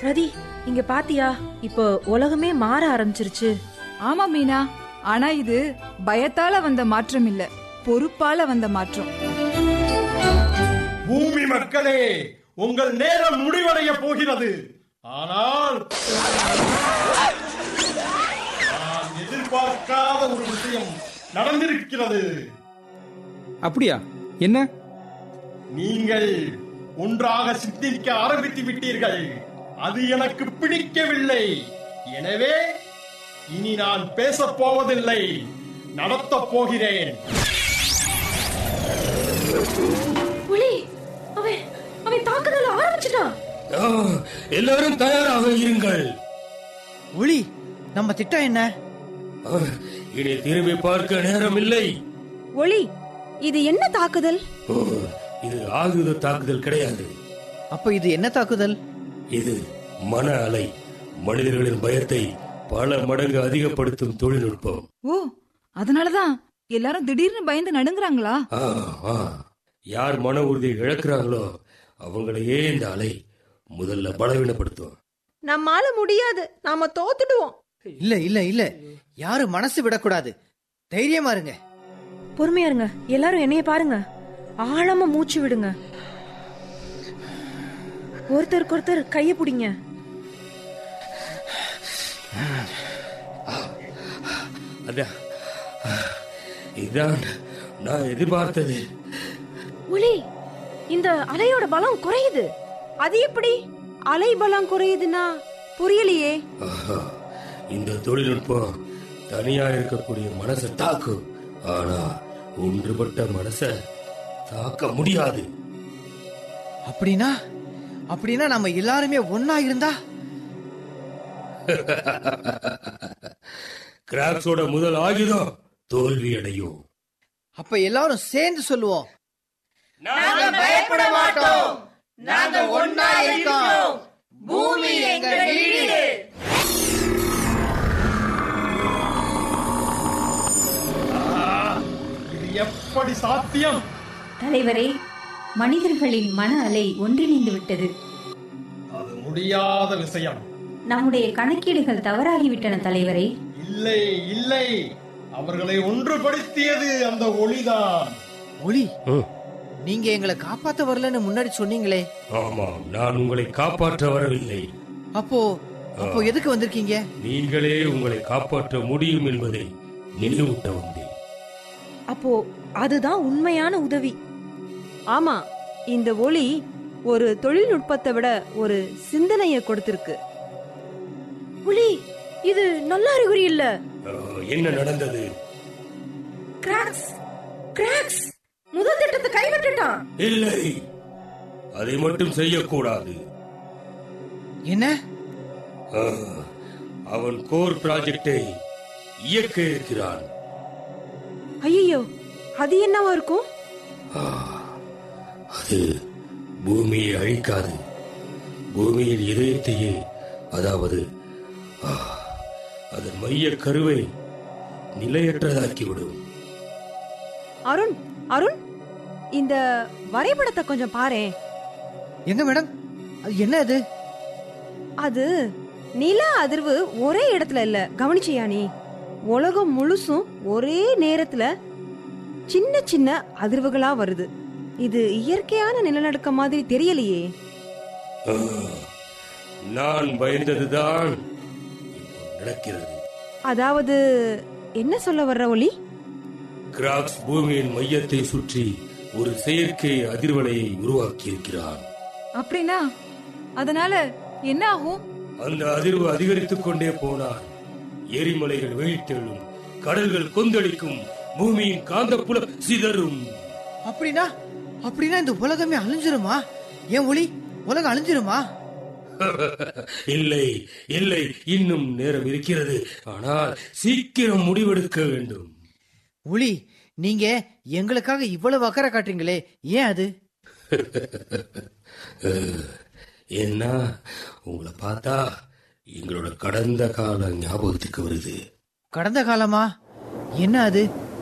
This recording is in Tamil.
ரதி இங்க பாத்தியா இப்போ உலகமே மாற ஆரம்பிச்சிருச்சு ஆமா மீனா ஆனா இது பயத்தால வந்த மாற்றம் இல்ல பொறுப்பால வந்த மாற்றம் பூமி மக்களே உங்கள் நேரம் முடிவடைய போகிறது ஆனால் நான் எதிர்பார்க்காத ஒரு விஷயம் நடந்திருக்கிறது அப்படியா என்ன நீங்கள் ஒன்றாக சிந்திக்க ஆரம்பித்து விட்டீர்கள் அது எனக்கு பிடிக்கவில்லை எனவே இனி நான் பேசப் போவதில்லை நடத்தப் போகிறேன் புலி அவன் அவன் தாக்குதல் ஆரம்பிச்சிட்டான் ஆ, எல்லாரும் தயாராக இருங்கள் ஒளி நம்ம திட்டம் என்ன ஆ, இனி திரும்பி பார்க்க நேரம் இல்லை ஒளி இது என்ன தாக்குதல் ஓ, இது ஆயுத தாக்குதல் கிடையாது அப்ப இது என்ன தாக்குதல் இது மன அலை மனிதர்களின் பயத்தை பல மடங்கு அதிகப்படுத்தும் தொழில்நுட்பம் ஓ அதனாலதான் எல்லாரும் திடீர்னு பயந்து நடுங்குறாங்களா ஆ, ஆ. யார் மன உறுதியை இழக்கிறாங்களோ அவங்களையே இந்த அலை முதல்ல பலவீனப்படுத்தும் நம்மால முடியாது நாம தோத்துடுவோம் இல்ல இல்ல இல்ல யாரும் மனசு விடக்கூடாது தைரியமா இருங்க பொறுமையா இருங்க எல்லாரும் என்னைய பாருங்க ஆழமா மூச்சு விடுங்க ஒருத்தருக்கு ஒருத்தர் கைய பிடிங்க அதான் இதான் நான் எதிர்பார்த்தது ஒலி இந்த அலையோட பலம் குறையுது அது எப்படி அலை பலம் குறையுதுன்னா புரியலையே ஆஹா, இந்த தொழில்நுட்பம் தனியா இருக்கக்கூடிய மனசை தாக்கும் ஆனா ஒன்றுபட்ட மனசை தாக்க முடியாது அப்படின்னா அப்படின்னா நம்ம எல்லாருமே ஒன்னா இருந்தா கிராக்ஸோட முதல் ஆயுதம் தோல்வி அடையும் அப்ப எல்லாரும் சேர்ந்து சொல்லுவோம் நாங்க பயப்பட மாட்டோம் நாங்க ஒன்னா இருக்கோம் பூமி எங்க வீடு இது எப்படி சாத்தியம் தலைவரே மனிதர்களின் மன அலை ஒன்றிணைந்து விட்டது அது முடியாத விஷயம் நம்முடைய கணக்கீடுகள் தவறாகிவிட்டன தலைவரே இல்லை இல்லை அவர்களை ஒன்றுபடுத்தியது அந்த ஒளிதான் ஒளி ம். நீங்க எங்களை காப்பாத்த வரலன்னு முன்னாடி சொன்னீங்களே ஆமாம் நான் உங்களை காப்பாற்ற வரவில்லை அப்போ அப்போ எதுக்கு வந்திருக்கீங்க நீங்களே உங்களை காப்பாற்ற முடியும் என்பதை நினைவூட்ட வந்தேன் அப்போ அதுதான் உண்மையான உதவி ஆமா இந்த ஒளி ஒரு தொழில்நுட்பத்தை விட ஒரு சிந்தனைய கொடுத்திருக்கு புலி இது நல்ல அறிகுறி இல்ல ஆ, என்ன நடந்தது கிராக்ஸ் கிராக்ஸ் முதல் திட்டத்தை கைவிட்டுட்டான் இல்லை அதை மட்டும் செய்யக்கூடாது என்ன ஆ, அவன் கோர் ப்ராஜெக்டை இயக்க இருக்கிறான் ஐயோ அது என்னவா இருக்கும் ஆ, அது பூமியை அழிக்காது பூமியின் இதயத்தையே அதாவது ஆ, அதன் மைய கருவை நிலையற்றதாக்கிவிடும் அருண் அருண் இந்த வரைபடத்தை கொஞ்சம் பாரேன் எங்க மேடம் அது என்ன அது அது நில அதிர்வு ஒரே இடத்துல இல்ல கவனிச்சியா நீ உலகம் முழுசும் ஒரே நேரத்துல சின்ன சின்ன அதிர்வுகளா வருது இது இயற்கையான நிலநடுக்கம் மாதிரி தெரியலையே ஆ, நான் பயந்ததுதான் இப்போ நடக்கிறது அதாவது என்ன சொல்ல வர்ற ஒளி கிராக்ஸ் பூமியின் மையத்தை சுற்றி ஒரு செயற்கை அதிர்வலையை உருவாக்கி இருக்கிறான் அப்படின்னா அதனால என்ன ஆகும் அந்த அதிர்வு அதிகரித்துக் கொண்டே போனால் எரிமலைகள் வெயிட்டெழும் கடல்கள் கொந்தளிக்கும் பூமியின் காந்தப்புலம் சிதறும் அப்படின்னா அப்படின்னா இந்த உலகமே அழிஞ்சிருமா ஏன் ஒளி உலகம் அழிஞ்சிருமா இல்லை இல்லை இன்னும் நேரம் இருக்கிறது ஆனால் சீக்கிரம் முடிவெடுக்க வேண்டும் ஒளி நீங்க எங்களுக்காக இவ்வளவு அக்கறை காட்டுறீங்களே ஏன் அது என்ன உங்களை பார்த்தா எங்களோட கடந்த கால ஞாபகத்துக்கு வருது கடந்த காலமா என்ன அது